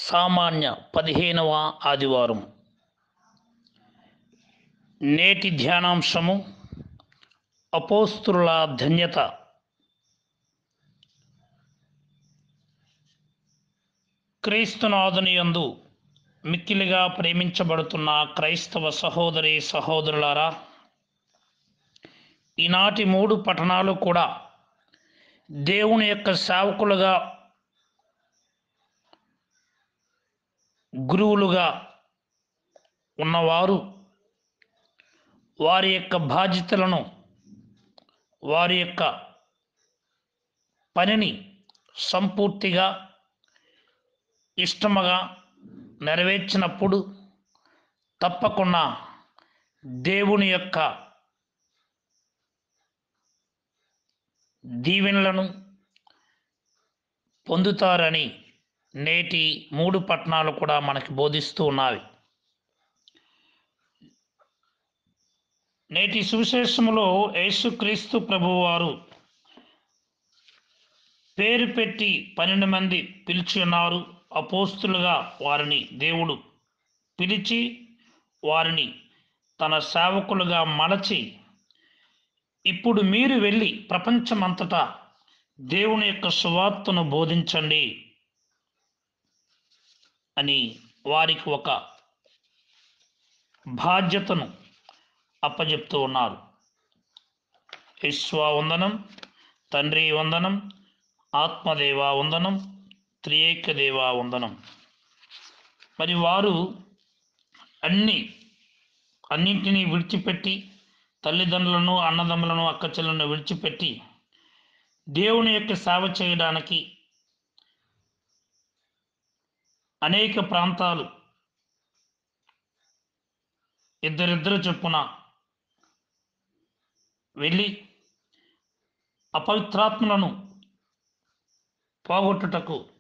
సామాన్య పదిహేనవ ఆదివారం నేటి ధ్యానాంశము అపోస్తుల ధన్యత క్రీస్తునాథుని యందు మిక్కిలిగా ప్రేమించబడుతున్న క్రైస్తవ సహోదరి సహోదరులారా ఈనాటి మూడు పట్టణాలు కూడా దేవుని యొక్క సేవకులుగా గురువులుగా ఉన్నవారు వారి యొక్క బాధ్యతలను వారి యొక్క పనిని సంపూర్తిగా ఇష్టముగా నెరవేర్చినప్పుడు తప్పకుండా దేవుని యొక్క దీవెనలను పొందుతారని నేటి మూడు పట్టణాలు కూడా మనకి బోధిస్తూ ఉన్నవి నేటి సువిశేషములో యేసుక్రీస్తు ప్రభువారు పేరు పెట్టి పన్నెండు మంది పిలిచి ఉన్నారు అపోస్తులుగా వారిని దేవుడు పిలిచి వారిని తన సేవకులుగా మలచి ఇప్పుడు మీరు వెళ్ళి ప్రపంచమంతటా దేవుని యొక్క సువార్తను బోధించండి అని వారికి ఒక బాధ్యతను అప్పచెప్తూ ఉన్నారు విశ్వ వందనం తండ్రి వందనం ఆత్మదేవ వందనం త్రియేక దేవ వందనం మరి వారు అన్ని అన్నింటినీ విడిచిపెట్టి తల్లిదండ్రులను అన్నదమ్ములను అక్కచెల్లను విడిచిపెట్టి దేవుని యొక్క సేవ చేయడానికి అనేక ప్రాంతాలు ఇద్దరిద్దరు చొప్పున వెళ్ళి అపవిత్రాత్మలను పోగొట్టుటకు